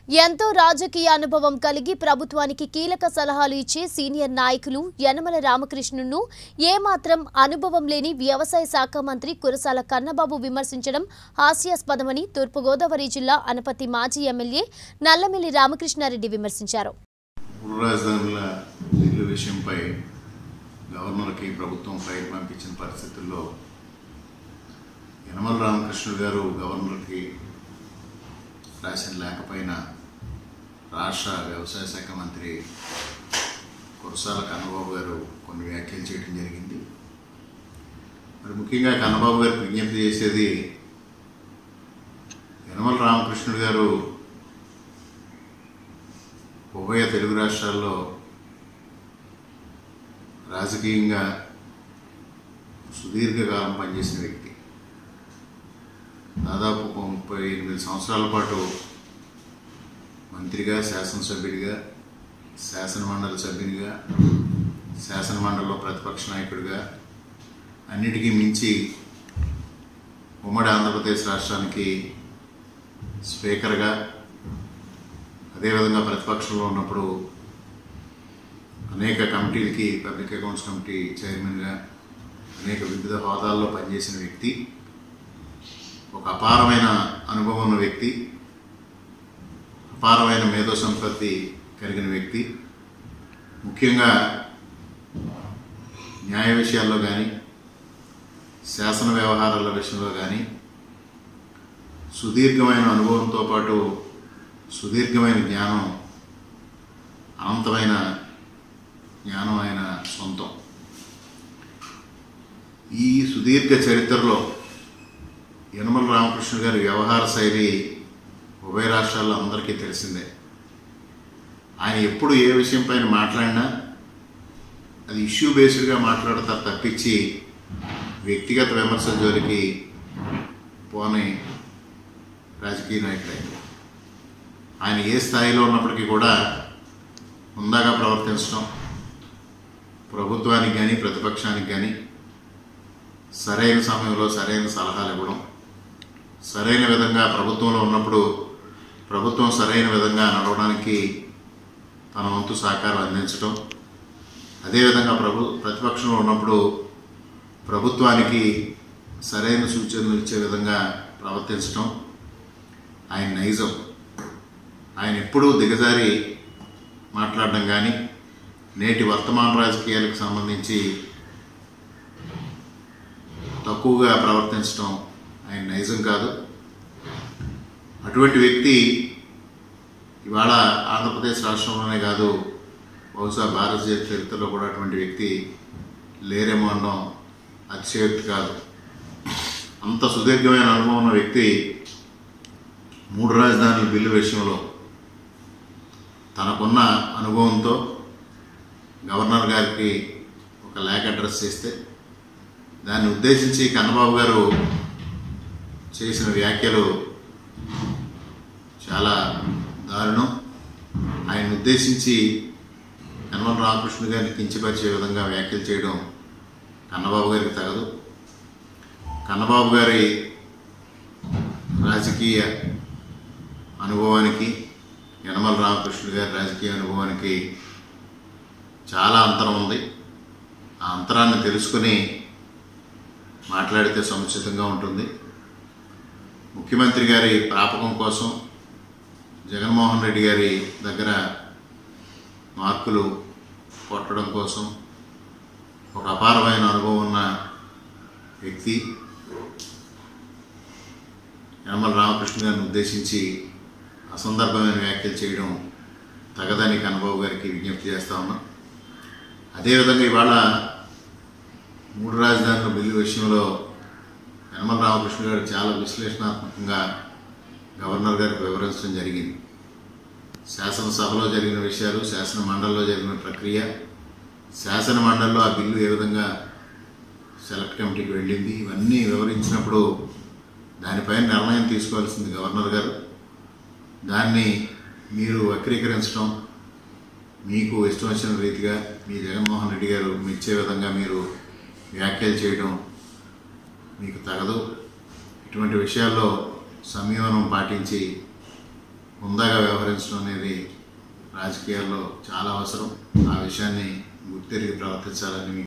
ఎంతో రాజకీయ అనుభవం కలిగి ప్రభుత్వానికి కీలక సలహాలు ఇచ్చే సీనియర్ నాయకులు యనమల రామకృష్ణును ఏమాత్రం అనుభవం లేని వ్యవసాయ శాఖ మంత్రి కురసాల కన్నబాబు విమర్శించడం హాస్యాస్పదమని తూర్పుగోదావరి జిల్లా అనపతి మాజీ ఎమ్మెల్యే నల్లమిల్లి రామకృష్ణారెడ్డి విమర్శించారు మూడు రాజధానుల బిల్లు విషయంపై గవర్నర్కి ప్రభుత్వం ఫైల్ పంపించిన పరిస్థితుల్లో యనమల రామకృష్ణుడు గారు గవర్నర్కి రాసిన లేఖపైన రాష్ట్ర వ్యవసాయ శాఖ మంత్రి కురసాల కన్నబాబు గారు కొన్ని వ్యాఖ్యలు చేయడం జరిగింది మరి ముఖ్యంగా కన్నబాబు గారికి విజ్ఞప్తి చేసేది యనమల రామకృష్ణుడు గారు ఉభయ తెలుగు రాష్ట్రాల్లో రాజకీయంగా సుదీర్ఘకాలం పనిచేసిన వ్యక్తి దాదాపు ఒక ముప్పై ఎనిమిది సంవత్సరాల పాటు మంత్రిగా శాసనసభ్యుడిగా శాసనమండలి సభ్యునిగా శాసనమండలిలో ప్రతిపక్ష నాయకుడిగా అన్నిటికీ మించి ఉమ్మడి ఆంధ్రప్రదేశ్ రాష్ట్రానికి స్పీకర్గా అదేవిధంగా ప్రతిపక్షంలో ఉన్నప్పుడు అనేక కమిటీలకి పబ్లిక్ అకౌంట్స్ కమిటీ చైర్మన్గా అనేక వివిధ హోదాల్లో పనిచేసిన వ్యక్తి ఒక అపారమైన అనుభవం ఉన్న వ్యక్తి అపారమైన మేధో సంపత్తి కలిగిన వ్యక్తి ముఖ్యంగా న్యాయ విషయాల్లో కానీ శాసన వ్యవహారాల విషయంలో కానీ సుదీర్ఘమైన అనుభవంతో పాటు సుదీర్ఘమైన జ్ఞానం అనంతమైన జ్ఞానం ఆయన సొంతం ఈ సుదీర్ఘ చరిత్రలో యనమల రామకృష్ణ గారి వ్యవహార శైలి ఉభయ రాష్ట్రాల్లో అందరికీ తెలిసిందే ఆయన ఎప్పుడు ఏ విషయం పైన మాట్లాడినా అది ఇష్యూ బేస్డ్గా మాట్లాడతారు తప్పించి వ్యక్తిగత విమర్శల జోలికి పోని రాజకీయ నాయకుడు ఆయన ఏ స్థాయిలో ఉన్నప్పటికీ కూడా హుందాగా ప్రవర్తించడం ప్రభుత్వానికి కానీ ప్రతిపక్షానికి కానీ సరైన సమయంలో సరైన సలహాలు ఇవ్వడం సరైన విధంగా ప్రభుత్వంలో ఉన్నప్పుడు ప్రభుత్వం సరైన విధంగా నడవడానికి తన వంతు సహకారం అందించడం అదేవిధంగా ప్రభు ప్రతిపక్షంలో ఉన్నప్పుడు ప్రభుత్వానికి సరైన సూచనలు ఇచ్చే విధంగా ప్రవర్తించడం ఆయన నైజం ఆయన ఎప్పుడూ దిగజారి మాట్లాడడం కానీ నేటి వర్తమాన రాజకీయాలకు సంబంధించి తక్కువగా ప్రవర్తించడం ఆయన నైజం కాదు అటువంటి వ్యక్తి ఇవాళ ఆంధ్రప్రదేశ్ రాష్ట్రంలోనే కాదు బహుశా భారతీయ చరిత్రలో కూడా అటువంటి వ్యక్తి లేరేమో అనడం అతిశయోక్తి కాదు అంత సుదీర్ఘమైన అనుభవం ఉన్న వ్యక్తి మూడు రాజధానుల బిల్లు విషయంలో తనకున్న అనుభవంతో గవర్నర్ గారికి ఒక లేఖ అడ్రస్ చేస్తే దాన్ని ఉద్దేశించి కన్నబాబు గారు చేసిన వ్యాఖ్యలు చాలా దారుణం ఆయన ఉద్దేశించి యనమల రామకృష్ణ గారిని కించపరిచే విధంగా వ్యాఖ్యలు చేయడం కన్నబాబు గారికి తగదు కన్నబాబు గారి రాజకీయ అనుభవానికి యనమల రామకృష్ణ గారి రాజకీయ అనుభవానికి చాలా అంతరం ఉంది ఆ అంతరాన్ని తెలుసుకుని మాట్లాడితే సముచితంగా ఉంటుంది ముఖ్యమంత్రి గారి ప్రాపకం కోసం జగన్మోహన్ రెడ్డి గారి దగ్గర మార్కులు కొట్టడం కోసం ఒక అపారమైన అనుభవం ఉన్న వ్యక్తి యనమల రామకృష్ణ గారిని ఉద్దేశించి అసందర్భమైన వ్యాఖ్యలు చేయడం తగదని కన్నబాబు గారికి విజ్ఞప్తి చేస్తా ఉన్నాం అదేవిధంగా ఇవాళ మూడు రాజధానుల బిల్లు విషయంలో యనమల రామకృష్ణ గారు చాలా విశ్లేషణాత్మకంగా గవర్నర్ గారికి వివరించడం జరిగింది శాసనసభలో జరిగిన విషయాలు శాసన మండలిలో జరిగిన ప్రక్రియ శాసన మండలిలో ఆ బిల్లు ఏ విధంగా సెలెక్ట్ కమిటీకి వెళ్ళింది ఇవన్నీ వివరించినప్పుడు దానిపైన నిర్ణయం తీసుకోవాల్సింది గవర్నర్ గారు దాన్ని మీరు వక్రీకరించడం మీకు ఇష్టం వచ్చిన రీతిగా మీ జగన్మోహన్ రెడ్డి గారు మెచ్చే విధంగా మీరు వ్యాఖ్యలు చేయడం మీకు తగదు ఇటువంటి విషయాల్లో సంయమనం పాటించి హుందాగా వ్యవహరించడం అనేది రాజకీయాల్లో చాలా అవసరం ఆ విషయాన్ని గుర్తెరిగి ప్రవర్తించాలని